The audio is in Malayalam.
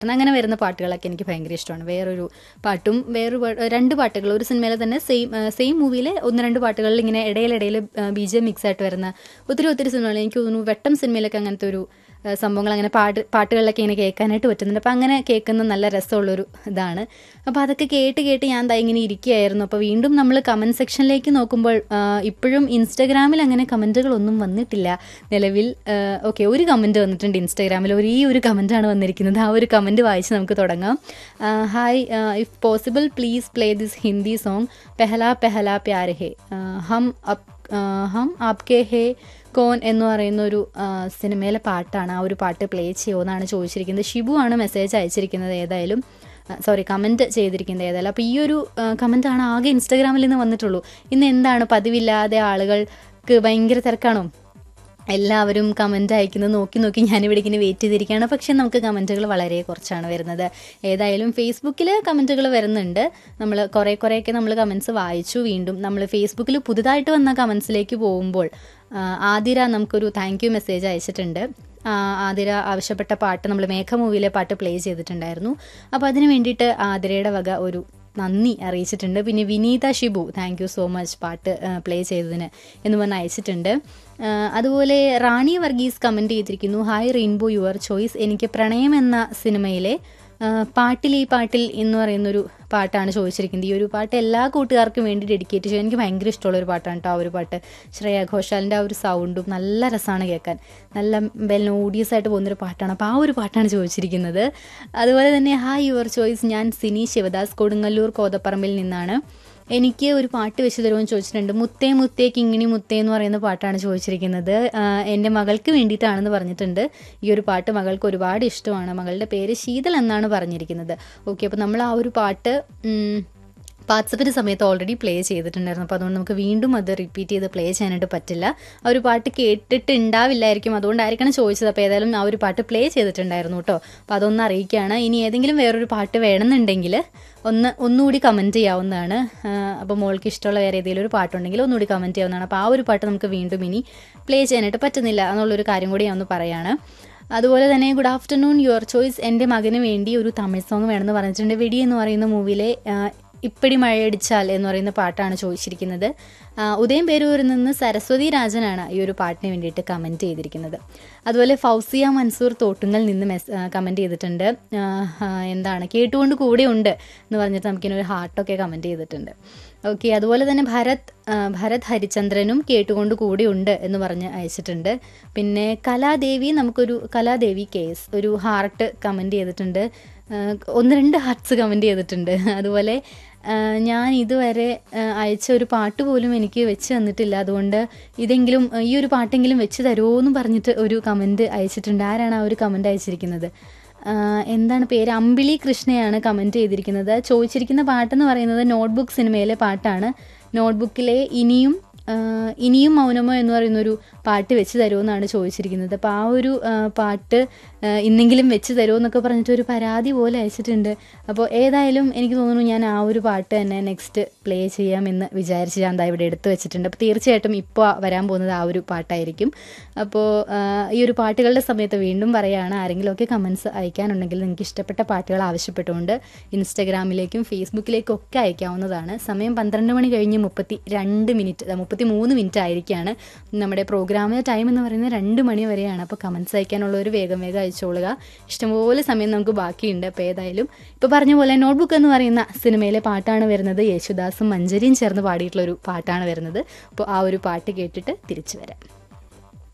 പെട്ടെന്ന് അങ്ങനെ വരുന്ന പാട്ടുകളൊക്കെ എനിക്ക് ഭയങ്കര ഇഷ്ടമാണ് വേറൊരു പാട്ടും വേറൊരു പാ- രണ്ട് പാട്ടുകൾ ഒരു സിനിമയിലെ തന്നെ സെയിം സെയിം മൂവിയിലെ ഒന്ന് രണ്ട് പാട്ടുകളിൽ ഇങ്ങനെ ഇടയിലിടയിൽ ബി ജെ മിക്സ് ആയിട്ട് വരുന്ന ഒത്തിരി ഒത്തിരി സിനിമകൾ എനിക്ക് തോന്നുന്നു വെട്ടം സിനിമയിലൊക്കെ അങ്ങനത്തെ ഒരു ആ, സംഭവങ്ങൾ അങ്ങനെ പാട്ട് പാട്ടുകളിലൊക്കെ ഇങ്ങനെ കേൾക്കാനായിട്ട് പറ്റുന്നുണ്ട് അപ്പോൾ അങ്ങനെ കേൾക്കുന്ന നല്ല രസമുള്ളൊരു ഇതാണ് അപ്പോൾ അതൊക്കെ കേട്ട് കേട്ട് ഞാൻ ദാ ഇങ്ങനെ ഇരിക്കുകയായിരുന്നു അപ്പോൾ വീണ്ടും നമ്മൾ കമൻറ്റ് സെക്ഷനിലേക്ക് നോക്കുമ്പോൾ ആ, ഇപ്പോഴും ഇൻസ്റ്റാഗ്രാമിൽ അങ്ങനെ കമൻറ്റുകളൊന്നും വന്നിട്ടില്ല നിലവിൽ ഓക്കെ ഒരു കമൻറ്റ് വന്നിട്ടുണ്ട് ഇൻസ്റ്റാഗ്രാമിൽ ഒരേ ഒരു കമൻറ്റാണ് വന്നിരിക്കുന്നത് ആ ഒരു കമൻറ്റ് വായിച്ച് നമുക്ക് തുടങ്ങാം hi if possible please play this Hindi song Pehla Pehla Pyaar Hai ആ, ഹം അപ് ആ, ഹം ആപ്കെ ഹേ കോൻ എന്ന് പറയുന്ന ഒരു ആ, സിനിമയിലെ പാട്ടാണ് ആ ഒരു പാട്ട് പ്ലേ ചെയ്യുമെന്നാണ് ചോദിച്ചിരിക്കുന്നത് ഷിബു ആണ് മെസ്സേജ് അയച്ചിരിക്കുന്നത് ഏതായാലും സോറി കമൻറ്റ് ചെയ്തിരിക്കുന്നത് ഏതായാലും അപ്പോൾ ഈ ഒരു കമൻറ്റാണ് ആകെ ഇൻസ്റ്റാഗ്രാമിൽ നിന്ന് വന്നിട്ടുള്ളൂ ഇന്ന് എന്താണ് പതിവില്ലാതെ ആളുകൾക്ക് ഭയങ്കര തിരക്കാണോ എല്ലാവരും കമൻറ്റ് അയക്കുന്നത് നോക്കി നോക്കി ഞാനിവിടെ ഇങ്ങനെ വെയിറ്റ് ചെയ്തിരിക്കുകയാണ് പക്ഷേ നമുക്ക് കമൻറ്റുകൾ വളരെ കുറച്ചാണ് വരുന്നത് ഏതായാലും ഫേസ്ബുക്കിൽ കമൻറ്റുകൾ വരുന്നുണ്ട് നമ്മൾ കുറേ കുറേയൊക്കെ നമ്മൾ കമൻസ് വായിച്ചു വീണ്ടും നമ്മൾ ഫേസ്ബുക്കിൽ പുതുതായിട്ട് വന്ന കമൻസിലേക്ക് പോകുമ്പോൾ ആ, ആതിര നമുക്കൊരു താങ്ക് യു മെസ്സേജ് അയച്ചിട്ടുണ്ട് ആ, ആതിര ആവശ്യപ്പെട്ട പാട്ട് നമ്മൾ മേഘ മൂവിയിലെ പാട്ട് പ്ലേ ചെയ്തിട്ടുണ്ടായിരുന്നു അപ്പോൾ അതിന് വേണ്ടിയിട്ട് ആതിരയുടെ വക ഒരു നന്ദി അറിയിച്ചിട്ടുണ്ട് പിന്നെ Vineetha Shibu thank you so much പാട്ട് പ്ലേ ചെയ്തതിന് എന്ന് പറഞ്ഞ് അയച്ചിട്ടുണ്ട് ആ, അതുപോലെ റാണി വർഗീസ് കമൻറ്റ് ചെയ്തിരിക്കുന്നു ഹായ് റെയിൻബോ യുവർ ചോയ്സ് എനിക്ക് പ്രണയം എന്ന സിനിമയിലെ ആ, പാട്ടിൽ ഈ പാട്ടിൽ എന്ന് പറയുന്നൊരു പാട്ടാണ് ചോദിച്ചിരിക്കുന്നത് ഈ ഒരു പാട്ട് എല്ലാ കൂട്ടുകാർക്കും വേണ്ടി ഡെഡിക്കേറ്റ് ചെയ്യും എനിക്ക് ഭയങ്കര ഇഷ്ടമുള്ള ഒരു പാട്ടാണ് കേട്ടോ ആ ഒരു പാട്ട് ശ്രേയ ഘോഷാലിൻ്റെ ആ ഒരു സൗണ്ടും നല്ല രസമാണ് കേൾക്കാൻ നല്ല മെലോഡിയസ് ആയിട്ട് പോകുന്നൊരു പാട്ടാണ് അപ്പോൾ ആ ഒരു പാട്ടാണ് ചോദിച്ചിരിക്കുന്നത് അതുപോലെ തന്നെ ഹായ് യുവർ ചോയ്സ് ഞാൻ സിനി ശിവദാസ് കൊടുങ്ങല്ലൂർ കോതപ്പറമ്പിൽ നിന്നാണ് എനിക്ക് ഒരു പാട്ട് വെച്ച് തരുമെന്ന് ചോദിച്ചിട്ടുണ്ട് മുത്തേ മുത്തേ കിങ്ങിണി മുത്തേ എന്ന് പറയുന്ന പാട്ടാണ് ചോദിച്ചിരിക്കുന്നത് ആ, എൻ്റെ മകൾക്ക് വേണ്ടിയിട്ടാണെന്ന് പറഞ്ഞിട്ടുണ്ട് ഈ ഒരു പാട്ട് മകൾക്ക് ഒരുപാട് ഇഷ്ടമാണ് മകളുടെ പേര് ശീതൾ എന്നാണ് പറഞ്ഞിരിക്കുന്നത് ഓക്കെ അപ്പോൾ നമ്മൾ ആ ഒരു പാട്ട് ഉം, വാട്സപ്പിൻ്റെ സമയത്ത് ഓൾറെഡി പ്ലേ ചെയ്തിട്ടുണ്ടായിരുന്നു അപ്പോൾ അതുകൊണ്ട് നമുക്ക് വീണ്ടും അത് റിപ്പീറ്റ് ചെയ്ത് പ്ലേ ചെയ്യാനായിട്ട് പറ്റില്ല ആ ഒരു പാട്ട് കേട്ടിട്ട് ഉണ്ടാവില്ലായിരിക്കും അതുകൊണ്ടായിരിക്കണം ചോദിച്ചത് അപ്പോൾ ഏതായാലും ആ ഒരു പാട്ട് പ്ലേ ചെയ്തിട്ടുണ്ടായിരുന്നു കേട്ടോ അപ്പോൾ അതൊന്ന് അറിയിക്കുകയാണ് ഇനി ഏതെങ്കിലും വേറൊരു പാട്ട് വേണമെന്നുണ്ടെങ്കിൽ ഒന്ന് ഒന്നുകൂടി കമൻറ്റ് ചെയ്യാവുന്നതാണ് അപ്പോൾ മോൾക്ക് ഇഷ്ടമുള്ള വേറെ ഏതെങ്കിലും ഒരു പാട്ടുണ്ടെങ്കിൽ ഒന്നുകൂടി കമൻറ്റ് ചെയ്യാവുന്നതാണ് അപ്പോൾ ആ ഒരു പാട്ട് നമുക്ക് വീണ്ടും ഇനി പ്ലേ ചെയ്യാനായിട്ട് പറ്റുന്നില്ല എന്നുള്ളൊരു കാര്യം കൂടി ഞാൻ ഒന്ന് പറയാണ് അതുപോലെ തന്നെ ഗുഡ് ആഫ്റ്റർനൂൺ യുവർ ചോയ്സ് എൻ്റെ മകന് വേണ്ടി ഒരു തമിഴ് സോങ് വേണമെന്ന് പറഞ്ഞിട്ടുണ്ട് വെടി എന്ന് പറയുന്ന മൂവിയിലെ ഇപ്പടി മഴയടിച്ചാൽ എന്ന് പറയുന്ന പാട്ടാണ് ചോദിച്ചിരിക്കുന്നത് ആ, ഉദയം പേരൂരിൽ നിന്ന് സരസ്വതി രാജനാണ് ഈ ഒരു പാട്ടിന് വേണ്ടിയിട്ട് കമൻറ്റ് ചെയ്തിരിക്കുന്നത് അതുപോലെ ഫൗസിയ മൻസൂർ തോട്ടുങ്ങൽ നിന്ന് മെസ് കമൻറ്റ് ചെയ്തിട്ടുണ്ട് ആ, ആ, എന്താണ് കേട്ടുകൊണ്ട് കൂടെ ഉണ്ട് എന്ന് പറഞ്ഞിട്ട് നമുക്കിനൊരു ഹാർട്ടൊക്കെ കമൻറ്റ് ചെയ്തിട്ടുണ്ട് ഓക്കെ അതുപോലെ തന്നെ ഭരത് ആ, ഭരത് ഹരിചന്ദ്രനും കേട്ടുകൊണ്ട് കൂടെ ഉണ്ട് എന്ന് പറഞ്ഞ് അയച്ചിട്ടുണ്ട് പിന്നെ കലാദേവി നമുക്കൊരു കലാദേവി കേസ് ഒരു ഹാർട്ട് കമൻറ്റ് ചെയ്തിട്ടുണ്ട് ആ, ഒന്ന് രണ്ട് ഹാർട്ട്സ് കമൻറ്റ് ചെയ്തിട്ടുണ്ട് അതുപോലെ ആ, ഞാൻ ഇതുവരെ ആ, അയച്ച ഒരു പാട്ട് പോലും എനിക്ക് വെച്ച് തന്നിട്ടില്ല അതുകൊണ്ട് ഇതെങ്കിലും ഈ ഒരു പാട്ടെങ്കിലും വെച്ച് തരുമോ എന്ന് പറഞ്ഞിട്ട് ഒരു കമൻറ്റ് അയച്ചിട്ടുണ്ട് ആരാണ് ആ ഒരു കമൻറ്റ് അയച്ചിരിക്കുന്നത് ആ, എന്താണ് പേര് അമ്പിളി കൃഷ്ണയാണ് കമൻറ്റ് ചെയ്തിരിക്കുന്നത് ചോദിച്ചിരിക്കുന്ന പാട്ടെന്ന് പറയുന്നത് നോട്ട്ബുക്ക് സിനിമയിലെ പാട്ടാണ് നോട്ട്ബുക്കിലെ ഇനിയും ആ, ഇനിയും മൗനമോ എന്ന് പറയുന്നൊരു പാട്ട് വെച്ച് തരുമോ എന്നാണ് ചോദിച്ചിരിക്കുന്നത് അപ്പോൾ ആ ഒരു ആ, പാട്ട് ആ, ഇന്നെങ്കിലും വെച്ച് തരുമോ എന്നൊക്കെ പറഞ്ഞിട്ട് ഒരു പരാതി പോലെ അയച്ചിട്ടുണ്ട് അപ്പോൾ ഏതായാലും എനിക്ക് തോന്നുന്നു ഞാൻ ആ ഒരു പാട്ട് തന്നെ നെക്സ്റ്റ് പ്ലേ ചെയ്യാമെന്ന് വിചാരിച്ച് ഞാൻ ദാ ഇവിടെ എടുത്തു വെച്ചിട്ടുണ്ട് അപ്പോൾ തീർച്ചയായിട്ടും ഇപ്പോൾ വരാൻ പോകുന്നത് ആ ഒരു പാട്ടായിരിക്കും അപ്പോൾ ആ, ഈ ഒരു പാട്ടുകളുടെ സമയത്ത് വീണ്ടും പറയുകയാണ് ആരെങ്കിലുമൊക്കെ കമൻസ് അയക്കാനുണ്ടെങ്കിൽ നിങ്ങൾക്ക് ഇഷ്ടപ്പെട്ട പാട്ടുകൾ ആവശ്യപ്പെട്ടുകൊണ്ട് ഇൻസ്റ്റഗ്രാമിലേക്കും ഫേസ്ബുക്കിലേക്കും ഒക്കെ അയക്കാവുന്നതാണ് സമയം പന്ത്രണ്ട് മണി കഴിഞ്ഞ് മുപ്പത്തി രണ്ട് മിനിറ്റ് മുപ്പത്തി മൂന്ന് മിനിറ്റ് ആയിരിക്കുകയാണ് നമ്മുടെ പ്രോഗ്രാമിൻ്റെ ടൈം എന്ന് പറയുന്നത് രണ്ട് മണി വരെയാണ് അപ്പോൾ കമൻസ് അയക്കാനുള്ളവർ വേഗം വേഗം അയച്ചോളുക ഇഷ്ടംപോലെ സമയം നമുക്ക് ബാക്കിയുണ്ട് അപ്പോൾ ഏതായാലും ഇപ്പോൾ പറഞ്ഞ പോലെ നോട്ട്ബുക്ക് എന്ന് പറയുന്ന സിനിമയിലെ പാട്ടാണ് വരുന്നത് യേശുദാസും മഞ്ജരിയും ചേർന്ന് പാടിയിട്ടുള്ള ഒരു പാട്ടാണ് വരുന്നത് അപ്പോൾ ആ ഒരു പാട്ട് കേട്ടിട്ട് തിരിച്ചു വരാം